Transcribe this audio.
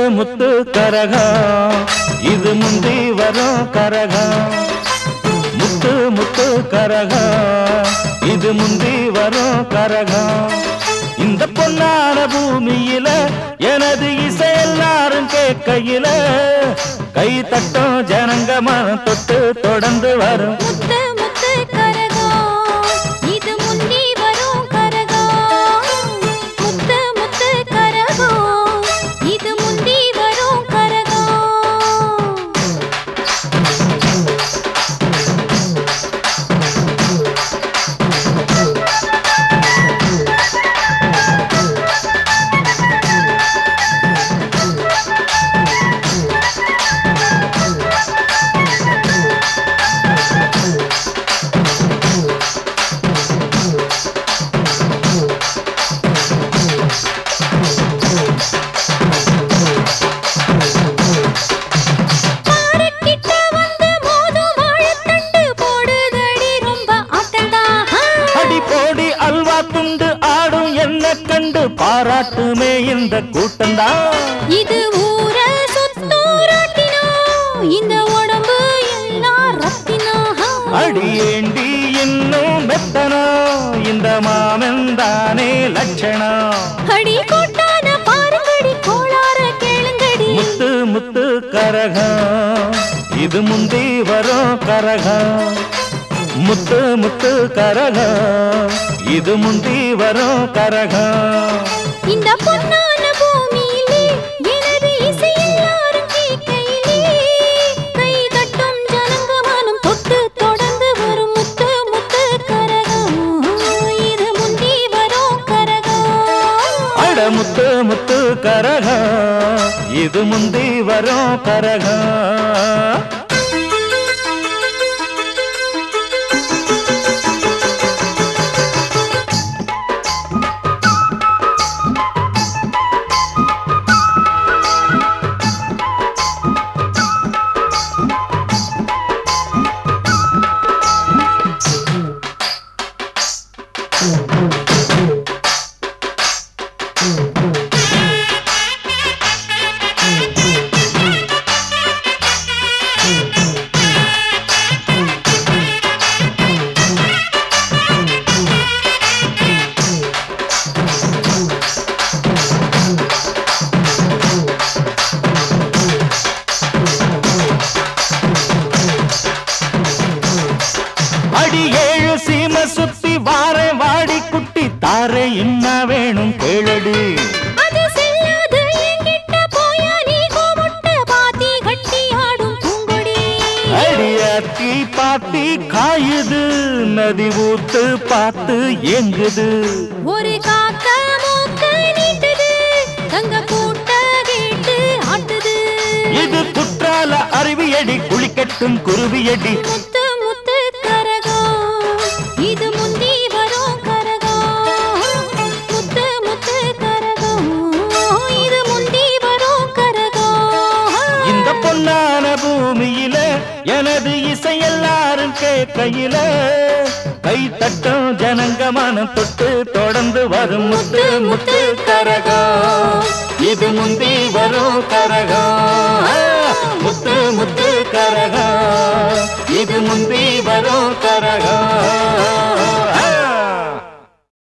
முத்து கரகம் இது முந்தி வரும் கரகம் முத்து முத்து கரகம் இது முந்தி வரும் கரகம் இந்த பொன்னான பூமியில எனது இசை எல்லாரும் கேட்கையில கை தட்டும் ஜனங்க மனம் தொட்டு தொடர்ந்து வரும் முத்து முத்து கரகம் இது முந்தி வரும் கரகம் முத்து முத்து கரகம் இது முந்தி வரும் கரகம் பாறைக்கிட்ட வந்து மோதும் வாழைத்தண்டு போடுதடி ரொம்ப ஆட்டந்தா. அடி போடி அல்வா துண்டு ஆடும் என்ன கண்டு பாராட்டுமே இந்த கூட்டம்தான் இது ஊர சுத்தும் ராட்டினம். இந்த உடம்பு எல்லாம் ரத்தினம். அடியேண்டி இன்னும் மெத்தனோ இந்த மாமன்தானே லட்சணம் அடி கொட்டான பாருங்கடி கோளார கேளுங்கடி முத்து முத்து கரகம் இது முந்தி வரும் கரகம் முத்து முத்து கரகம் இது முந்தி வரும் கரகம் இந்த பொன்னான பூமியிலே எனது இசை எல்லாரும் கேட்கையிலே கை தட்டும் ஜனங்க மனம் தொட்டு தொடர்ந்து வரும் முத்து முத்து கரகம் இது முந்தி வரும் கரகம் அட முத்து முத்து கரகம் இது முந்தி வரும் கரகம் அடி ஏழு சீம சுத்தி வாரே வாடி குட்டி தாரே என்ன வேணும் கேளடி அது செல்லாது என்கிட்ட போயா நீ கோமுட்ட பாத்தி கட்டி ஆடும் பூங்கொடி அடியாத்தி பாத்தி காயுது நதி ஊத்து பார்த்து எங்குது ஒரு காக்க மூக்க நீட்டுது தங்க கூட்ட கேட்டு ஆட்டுது இது குற்றால அருவியடி குளிக்கட்டும் குருவியடி முத்து முத்து கரகம் இது முந்தி வரும் கரகம் முத்து முத்து கரகம் இது முந்தி வரும் கரகம் இந்த பொன்னான பூமியில எனது இசை எல்லாரும் கேட்கையில கை தட்டும் ஜனங்க மனம் தொட்டு தொடர்ந்து வரும் முத்து முத்து கரகம் இது முந்தி வரும் கரகம்